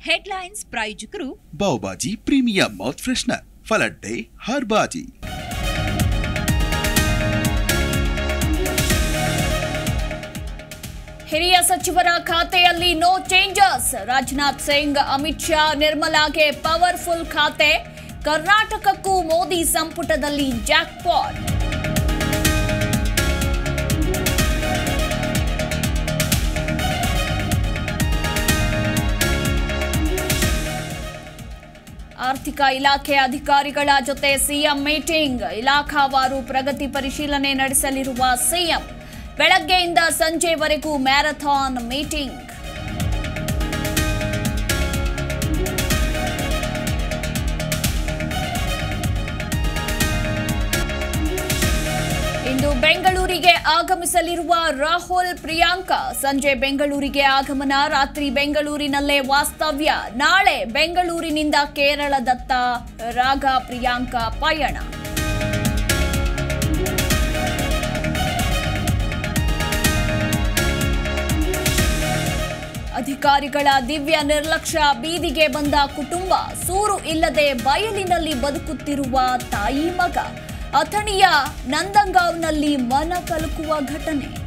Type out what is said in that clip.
headlines ಪ್ರಾಯೋಜಕರು ಬಾವುಬಾಜಿ premium mouth freshener ಫಲಡ್ಡೆ ಹರ್ ಬಾಜಿ ಹಿರಿಯ ಸಚಿವರ ಖಾತೆಯಲ್ಲಿ ನೋ ಚೇಂಜಸ್ ರಾಜನಾಥ್ ಸಿಂಗ್ ಅಮಿತ್ ಶಾ ನಿರ್ಮಲಾಗೆ ಪವರ್ಫುಲ್ ಖಾತೆ ಕರ್ನಾಟಕಕ್ಕೂ ಮೋದಿ ಸಂಪುಟದಲ್ಲಿ ಜಾಕ್ಪಾಟ್ ಆರ್ಥಿಕ ಇಲಾಖೆ ಅಧಿಕಾರಿಗಳ ಜೊತೆ ಸಿಎಂ ಮೀಟಿಂಗ್ ಇಲಾಖಾವಾರು ಪ್ರಗತಿ ಪರಿಶೀಲನೆ ನಡೆಸಲಿರುವ ಸಿಎಂ ಬೆಳಗ್ಗೆಯಿಂದ ಸಂಜೆವರೆಗೂ ಮ್ಯಾರಥಾನ್ ಮೀಟಿಂಗ್ ಇಂದು ಬೆಂಗಳೂರಿಗೆ ಆಗಮಿಸಲಿರುವ ರಾಹುಲ್ ಪ್ರಿಯಾಂಕಾ ಸಂಜೆ ಬೆಂಗಳೂರಿಗೆ ಆಗಮನ ರಾತ್ರಿ ಬೆಂಗಳೂರಿನಲ್ಲೇ ವಾಸ್ತವ್ಯ ನಾಳೆ ಬೆಂಗಳೂರಿನಿಂದ ಕೇರಳದತ್ತ ರಾಗ ಪ್ರಿಯಾಂಕಾ ಪಯಣ ಅಧಿಕಾರಿಗಳ ದಿವ್ಯ ನಿರ್ಲಕ್ಷ್ಯ ಬೀದಿಗೆ ಬಂದ ಕುಟುಂಬ ಸೂರು ಇಲ್ಲದೆ ಬಯಲಿನಲ್ಲಿ ಬದುಕುತ್ತಿರುವ ತಾಯಿ ಮಗ ಅಥಣಿಯ ನಂದಂಗಾವ್ನಲ್ಲಿ ಮನ ಕಲಕುವ ಘಟನೆ